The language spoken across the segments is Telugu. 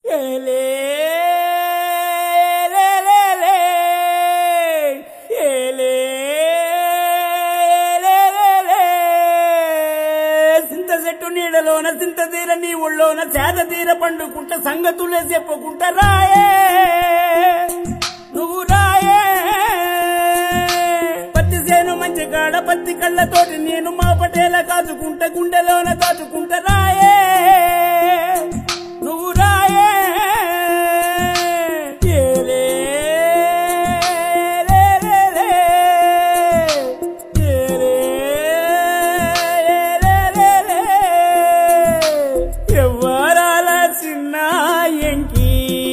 ఏలే, లే, లే, లే. ఏలే, లే, లే, లే. సింత చెట్టు నీడలోన సింత తీర నీ ఒళ్ళోన చేత తీర పండుకుంట సంగతులే చెప్పుకుంటా రాయే నువ్వు రాయే పత్తి సేను మంచి కాడ పత్తి కళ్ళతోటి నేను మా పటేల కాచుకుంట గుండెలోన దాచుకుంట రాయే నువ్వు రాయే ఏలే, లే, లే, లే. ఏలే, లే, లే, లే. ఎవ్వరాల చిన్న ఎంకి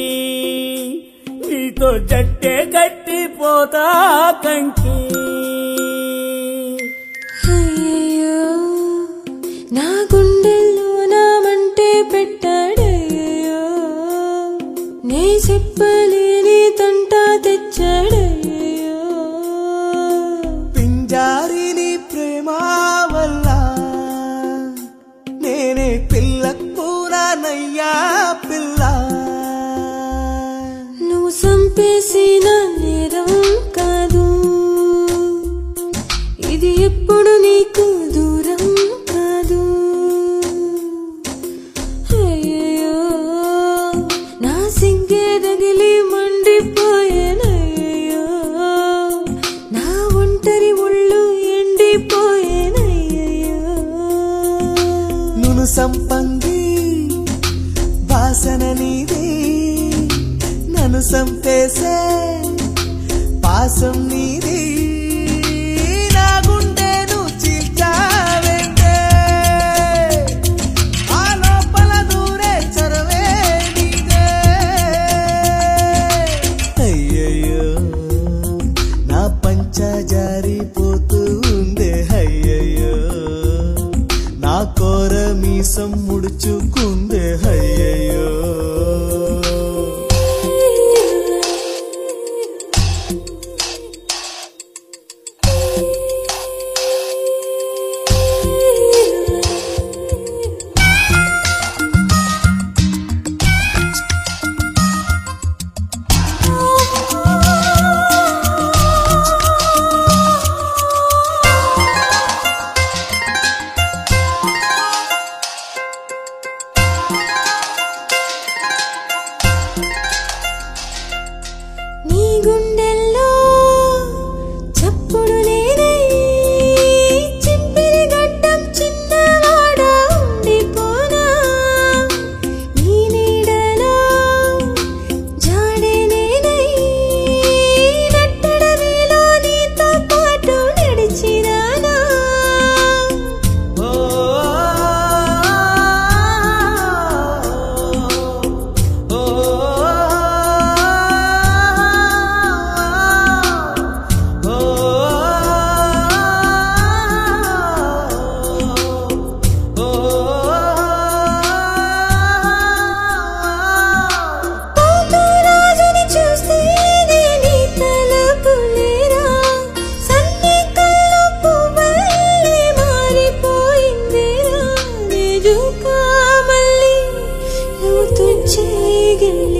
నీతో జట్టే గట్టిపోతా కంకి అయ్యయ్యో నా గుండెల్లో నా మంటే పెట్టాడయ్యో నే చెప్పలేని తంట తెచ్చాడయ్యో పింజారిని ప్రేమ వల్ల నేనే పిల్ల కూరనయ్యా పిల్ల నువ్వు చంపేసిన నేరం కాదు ఇది ఎప్పుడు నీకు దూరం కాదు అయ్యో నా సింగే రగిలి మండిపోయేనయ్యో నా ఒంటరి ఒళ్ళు ఎండిపోయేనయ్యో నును సంపంగి వాసన నీది నన్ను సంపేసే పాసం నీది నా గుండెను చీల్చావేంటే ఆ లోపల దూరే చరవే నీదే అయ్యయ్యో నా పంచ జారిపోతూ ఉందే అయ్యయ్యో నా కోర మీసం ముడుచుకుందే అయ్యయ్యో నీ గుండెల్లో చప్పుడు లేదే చింపిరి గడ్డం చిన్నవాడ ఉండిపోనా నీ నీడలో జాడే నేనై నట్టడమేలో నీతో పాటు నడిచినానా ఓ ఓ పోతురాజుని చూస్తే నీ తలపులేరా సన్ని కళ్ళు పువ్వల్లే మారిపోయిందిరా నిజుకా మళ్ళీ నువ్వు తుచ్చే